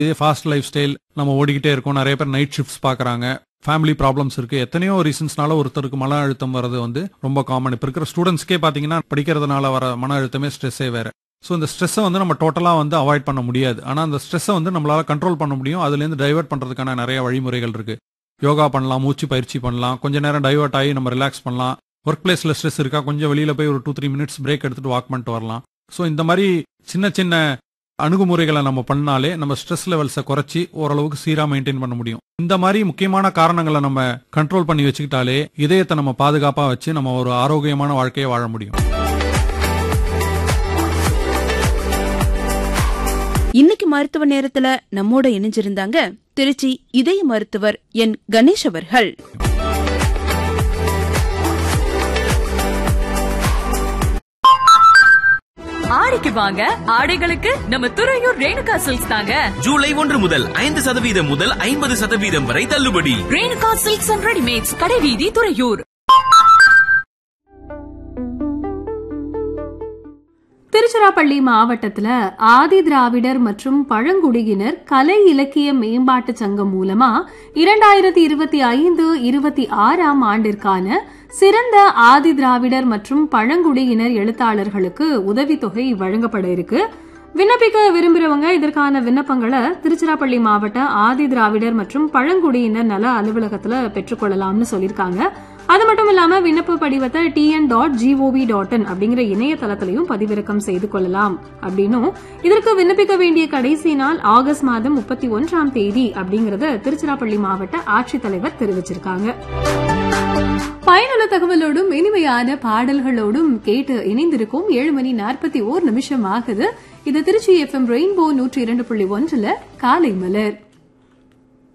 இதே fast life style நம்ம ஓடிக்கிட்டே இருக்கோம் நிறைய பேர் நைட் ஷிஃப்ட்ஸ் பாக்குறாங்க ஃபேமிலி ப்ராப்ளம்ஸ் இருக்கு எத்தனையோ ரீசன்ஸ்னால ஒருத்தருக்கு மன அழுத்தம் வர்றது வந்து ரொம்ப காமன் இப்ப இருக்கிற ஸ்டூடெண்ட்ஸ்க்கே பாத்தீங்கன்னா படிக்கிறதுனால வர மன அழுத்தமே ஸ்ட்ரெஸ்ஸே வேற ஸோ இந்த ஸ்ட்ரெஸ்ஸை வந்து நம்ம டோட்டலாக வந்து அவாய்ட் பண்ண முடியாது ஆனால் அந்த ஸ்ட்ரெஸ்ஸை வந்து நம்மளால கண்ட்ரோல் பண்ண முடியும் அதுலேருந்து டைவர்ட் பண்ணுறதுக்கான நிறைய வழிமுறைகள் இருக்கு யோகா பண்ணலாம் மூச்சு பயிற்சி பண்ணலாம் கொஞ்ச நேரம் டைவர்ட் ஆகி நம்ம ரிலாக்ஸ் பண்ணலாம் ஒர்க் பிளேஸ்ல ஸ்ட்ரெஸ் இருக்கா கொஞ்சம் வெளியில போய் ஒரு டூ த்ரீ மினிட்ஸ் பிரேக் எடுத்துட்டு வாக் பண்ணிட்டு வரலாம் ஸோ இந்த மாதிரி சின்ன சின்ன அணுகுமுறைகளை நம்ம பண்ணாலே நம்ம ஸ்ட்ரெஸ் லெவல்ஸை குறைச்சி ஓரளவுக்கு சீரா மெயின்டைன் பண்ண முடியும் இந்த மாதிரி முக்கியமான காரணங்களை நம்ம கண்ட்ரோல் பண்ணி வச்சுக்கிட்டாலே இதயத்தை நம்ம பாதுகாப்பா வச்சு நம்ம ஒரு ஆரோக்கியமான வாழ்க்கையை வாழ முடியும் இன்னைக்கு மருத்துவ நேரத்துல நம்மோட இணைஞ்சிருந்தாங்க திருச்சி இதய மருத்துவர் என் கணேஷ் அவர்கள் ஆடிக்கு வாங்க ஆடைகளுக்கு நம்ம துறையூர் ரேணுகா சில்க்ஸ் தாங்க ஜூலை ஒன்று முதல் ஐந்து சதவீதம் முதல் ஐம்பது சதவீதம் வரை தள்ளுபடி ரேணுகா சில்க்ஸ் அண்ட் ரெடிமேட்ஸ் கடைவீதி துறையூர் திருச்சிராப்பள்ளி மாவட்டத்துல ஆதி திராவிடர் மற்றும் பழங்குடியினர் கலை இலக்கிய மேம்பாட்டு சங்கம் மூலமா இரண்டாயிரத்தி இருபத்தி ஐந்து இருபத்தி ஆறாம் ஆண்டிற்கான சிறந்த ஆதி திராவிடர் மற்றும் பழங்குடியினர் எழுத்தாளர்களுக்கு உதவித்தொகை வழங்கப்பட இருக்கு விண்ணப்பிக்க விரும்புறவங்க இதற்கான விண்ணப்பங்களை திருச்சிராப்பள்ளி மாவட்ட ஆதி திராவிடர் மற்றும் பழங்குடியினர் நல அலுவலகத்துல பெற்றுக்கொள்ளலாம்னு சொல்லியிருக்காங்க அது மட்டும் இல்லாம விண்ணப்ப படிவத்தை TN dot G O V dot in அப்படிங்கிற இணையதளத்திலையும் பதிவிறக்கம் செய்து கொள்ளலாம் அப்படின்னும் இதற்கு விண்ணப்பிக்க வேண்டிய கடைசி நாள் ஆகஸ்ட் மாதம் முப்பத்தி ஒன்றாம் தேதி அப்படிங்கறத திருச்சிராப்பள்ளி மாவட்ட ஆட்சித்தலைவர் தெரிவிச்சிருக்காங்க பயனுள்ள தகவலோடும் இனிமையான பாடல்களோடும் கேட்டு இணைந்திருக்கும் ஏழு மணி நாற்பத்தி ஓர் நிமிஷம் ஆகுது இது திருச்சி எஃப்எம் ரெயின்போ நூற்றி இரண்டு புள்ளி ஒன்றுல காலை மலர்